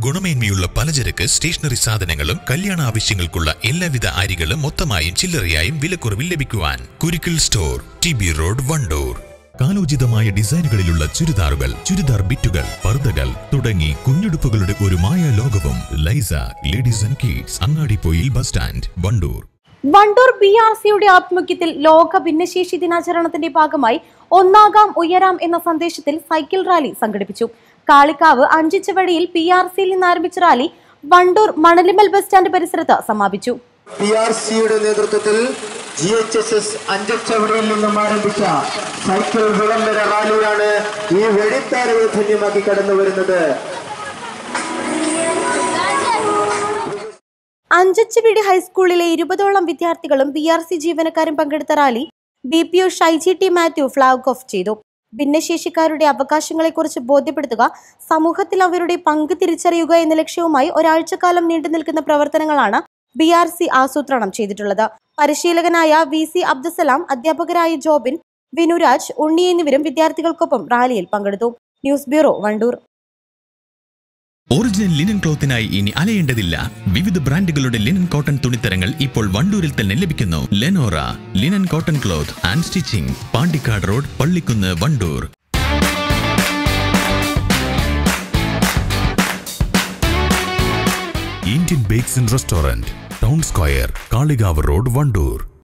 ഗുണമേന്മയുള്ള പലചരക്ക് സ്റ്റേഷനറി സാധനങ്ങളും കല്യാണ ആവശ്യങ്ങൾക്കുള്ള എല്ലാവിധ അരികളും മൊത്തമായും ചില്ലറയായും വിലക്കുറവിൽ ലഭിക്കുവാൻ Kurikkal store T B road Wandoor കാലോചിതമായ ഡിസൈനുകളിലുള്ള ചുരിദാറുകൾ ചുരിദാർ ബിറ്റുകൾ പർദ്ദകൾ തുടങ്ങി കുഞ്ഞുടുപ്പുകളുടെ ഒരു മായ ലോകവും Laisa ladies and kids Angadippoyil bus stand Wandoor Wandoor B R സിയുടെ ആഭിമുഖ്യത്തിൽ ലോക ഭിന്നശേഷി ദിനാചരണത്തിന്റെ ഭാഗമായി ഒന്നാകാം ഉയരാം എന്ന സന്ദേശത്തിൽ സൈക്കിൾ റാലി സംഘടിപ്പിച്ചു കാളിക്കാവ് അഞ്ചിച്ചവടിയിൽ പി ആർ സിയിൽ നിന്ന് ആരംഭിച്ച rally Wandoor Manalimal bus stand പരിസരത്ത് സമാപിച്ചു പി ആർ സിയുടെ നേതൃത്വത്തിൽ ജി എച്ച് എസ് എസ് അഞ്ചച്ചവടിയിൽ നിന്നും ആരംഭിച്ച സൈക്കിൾ വിളംബര റാലിയാണ് ഈ വെടിത്താരയെ ധന്യമാക്കി കടന്നു വരുന്നത് അഞ്ചച്ചവീട് ഹൈസ്കൂളിലെ ഇരുപതോളം വിദ്യാർത്ഥികളും ബി ആർ സി ജീവനക്കാരും പങ്കെടുത്ത rally B P O Shaiji T Mathew flag off ചെയ്തു ഭിന്നശേഷിക്കാരുടെ അവകാശങ്ങളെക്കുറിച്ച് ബോധ്യപ്പെടുത്തുക സമൂഹത്തിൽ അവരുടെ പങ്ക് തിരിച്ചറിയുക എന്ന ലക്ഷ്യവുമായി ഒരാഴ്ചക്കാലം നീണ്ടു നിൽക്കുന്ന പ്രവർത്തനങ്ങളാണ് ബി ആർ സി ആസൂത്രണം ചെയ്തിട്ടുള്ളത് പരിശീലകനായ വി സി അബ്ദുസലാം അധ്യാപകരായ ജോബിൻ വിനുരാജ് ഉണ്ണി എന്നിവരും വിദ്യാർത്ഥികൾക്കൊപ്പം റാലിയിൽ പങ്കെടുത്തു news bureau Wandoor original linen ക്ലോത്തിനായി ഇനി അലയേണ്ടതില്ല വിവിധ ബ്രാൻഡുകളുടെ ലിനൻ കോട്ടൺ തുണിത്തരങ്ങൾ ഇപ്പോൾ വണ്ടൂരിൽ തന്നെ ലഭിക്കുന്നു Lenora linen cotton cloth and stitching Pandikkad road Pallikkunnu Wandoor Indian bakes and restaurant town square Kalikavu road Wandoor